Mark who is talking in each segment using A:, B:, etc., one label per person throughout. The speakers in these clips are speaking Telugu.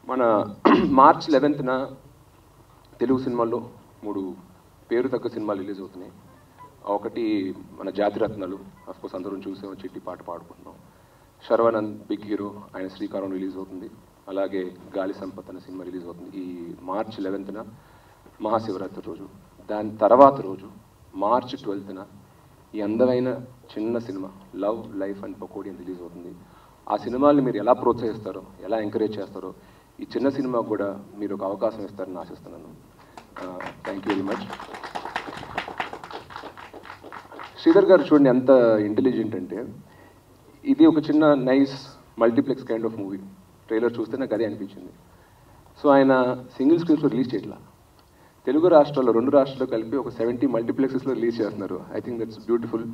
A: మన మార్చ్ లెవెన్త్న తెలుగు సినిమాల్లో మూడు పేరు తగ్గ సినిమాలు రిలీజ్ అవుతున్నాయి ఒకటి మన జాతిరత్నాలు కోర్స్ అందరం చూసాం చిట్టి పాట పాడుకుంటున్నాం శర్వానంద్ బిగ్ హీరో ఆయన శ్రీకారం రిలీజ్ అవుతుంది అలాగే గాలి సంపత్ అనే సినిమా రిలీజ్ అవుతుంది ఈ మార్చ్ లెవెన్త్న మహాశివరాత్రి రోజు దాని తర్వాత రోజు మార్చ్ ట్వెల్త్న ఈ అందమైన చిన్న సినిమా లవ్ లైఫ్ అండ్ పకోడీ అని రిలీజ్ అవుతుంది ఆ సినిమాల్ని మీరు ఎలా ప్రోత్సహిస్తారో ఎలా ఎంకరేజ్ చేస్తారో ఈ చిన్న సినిమాకు కూడా మీరు ఒక అవకాశం ఇస్తారని ఆశిస్తున్నాను thank you very much Sridhar garu చూడండి ఎంత ఇంటెలిజెంట్ అంటే ఇది ఒక చిన్న nice multiplex kind of movie trailer చూస్తే నాకు అదే అనిపించింది సో ఆయన సింగిల్ స్క్రీన్స్లో రిలీజ్ చేయట్లా తెలుగు రాష్ట్రాల్లో రెండు రాష్ట్రాల్లో కలిపి ఒక సెవెంటీ మల్టీప్లెక్సెస్లో రిలీజ్ చేస్తున్నారు I think that's beautiful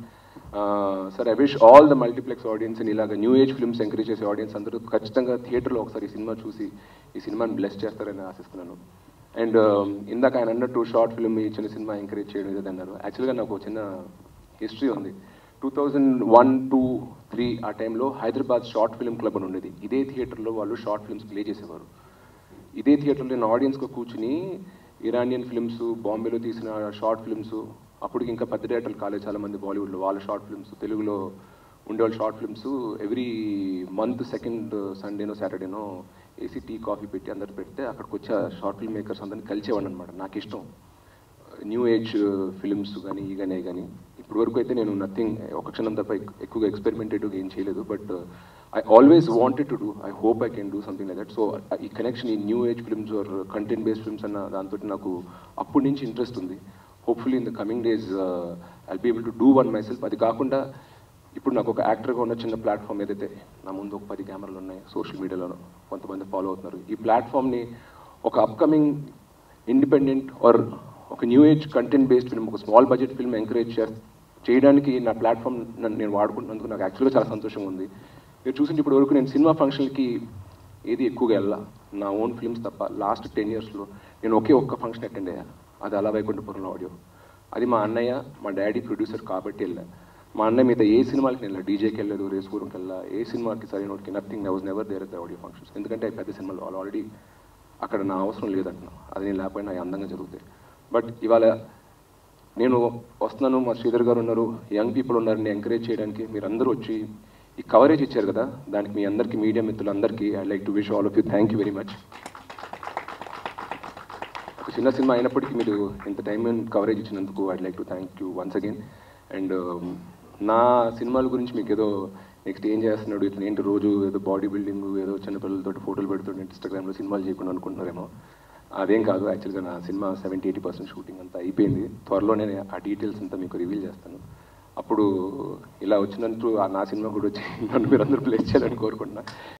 A: sir I wish all the multiplex audience ఇలాగ న్యూ ఏజ్ ఫిల్మ్స్ ఎంకరేజ్ చేసే ఆడియన్స్ అందరూ ఖచ్చితంగా థియేటర్లో ఒకసారి ఈ సినిమా చూసి ఈ సినిమాని బ్లెస్ చేస్తారని ఆశిస్తున్నాను అండ్ ఇందాక ఆయన అన్నట్టు షార్ట్ ఫిల్మ్ ఈ చిన్న సినిమా ఎంకరేజ్ చేయడం ఏదో అన్నారు యాక్చువల్గా నాకు ఒక చిన్న హిస్టరీ ఉంది two thousand one two three ఆ టైంలో హైదరాబాద్ షార్ట్ ఫిల్మ్ క్లబ్ అని ఉండేది ఇదే థియేటర్లో వాళ్ళు షార్ట్ ఫిల్మ్స్ ప్లే చేసేవారు ఇదే థియేటర్లో నేను ఆడియన్స్గా కూర్చుని ఇరానియన్ ఫిల్మ్స్ బాంబేలో తీసిన షార్ట్ ఫిల్మ్స్ అప్పటికి ఇంకా పెద్ద థియేటర్లు కాలేదు చాలా మంది బాలీవుడ్లో వాళ్ళ షార్ట్ ఫిల్మ్స్ తెలుగులో ఉండేవాళ్ళ short films every month second సండేనో సాటర్డేనో ఏసీ టీ కాఫీ పెట్టి అందరు పెడితే అక్కడికి వచ్చే షార్ట్ ఫిల్మ్ మేకర్స్ అందరిని కలిసేవాడిని అనమాట నాకు ఇష్టం న్యూ ఏజ్ ఫిల్మ్స్ కానీ ఈగానే కానీ ఇప్పటి వరకు అయితే నేను నథింగ్ ఒక క్షణం తప్ప ఎక్- ఎక్కువగా ఎక్స్పెరిమెంటేటివ్గా ఏం చేయలేదు but I always wanted to do I hope I can do something like that so ఈ కనెక్షన్ ఈ new age films or content based films అన్న దాంతో నాకు అప్పటి నుంచి ఇంట్రెస్ట్ ఉంది hopefully in the coming days I be able to do one myself అది కాకుండా ఇప్పుడు నాకు ఒక యాక్టర్గా ఉన్న చిన్న ప్లాట్ఫామ్ ఏదైతే నా ముందు ఒక పది కెమెరాలు ఉన్నాయి సోషల్ మీడియాలో కొంతమంది ఫాలో అవుతున్నారు ఈ ప్లాట్ఫామ్ని ఒక అప్కమింగ్ ఇండిపెండెంట్ ఆర్ ఒక new age content based film ఒక స్మాల్ బడ్జెట్ ఫిల్మ్ ఎంకరేజ్ చేయడానికి నా ప్లాట్ఫామ్ నేను వాడుకుంటున్నందుకు నాకు యాక్చువల్గా చాలా సంతోషంగా ఉంది మీరు చూసింది ఇప్పటి వరకు నేను సినిమా ఫంక్షన్కి ఏది ఎక్కువగా వెళ్ళా నా ఓన్ ఫిల్మ్స్ తప్ప లాస్ట్ టెన్ ఇయర్స్లో నేను ఒకే ఒక్క ఫంక్షన్ అటెండ్ అయ్యా అది అలా వైకుంఠపురంలో ఆడియో అది మా అన్నయ్య మా డాడీ ప్రొడ్యూసర్ కాబట్టి వెళ్ళా మా అన్నయ్య మీద ఏ సినిమాకి వెళ్ళా డీజేకి వెళ్ళలేదు రేసుపూరంకి వెళ్ళా ఏ సినిమాకి సరైన వాటికి nothing I was never there at the audio functions ఎందుకంటే అవి పెద్ద సినిమాలు వాళ్ళు ఆల్రెడీ అక్కడ నా అవసరం లేదంటున్నా అది నేను లేకపోయినా అవి అందంగా జరుగుతాయి బట్ ఇవాళ నేను వస్తున్నాను మా శ్రీధర్ గారు ఉన్నారు యంగ్ పీపుల్ ఉన్నారని ఎంకరేజ్ చేయడానికి మీరు అందరూ వచ్చి ఈ కవరేజ్ ఇచ్చారు కదా దానికి మీ అందరికీ మీడియా మిత్రులందరికీ I like to wish all of you thank you very much ఒక చిన్న సినిమా అయినప్పటికీ మీరు ఇంత టైం అండ్ కవరేజ్ ఇచ్చినందుకు I like to thank you once again and నా సినిమాల గురించి మీకు ఏదో నెక్స్ట్ ఏం చేస్తున్నాడు ఇట్లా ఏంటి రోజు ఏదో బాడీ బిల్డింగ్ ఏదో చిన్నపిల్లలతో ఫోటోలు పెడుతుంటే ఇన్స్టాగ్రామ్లో సినిమాలు చేయకుండా అనుకుంటున్నారేమో అదేం కాదు యాక్చువల్గా నా సినిమా సెవెంటీ ఎయిటీ పర్సెంట్ షూటింగ్ అంతా అయిపోయింది త్వరలోనే ఆ డీటెయిల్స్ అంతా మీకు రివీల్ చేస్తాను అప్పుడు ఇలా వచ్చినందుకు ఆ నా సినిమా కూడా వచ్చి నన్ను మీరు అందరూ ప్లేస్ చేయాలని కోరుకుంటున్నా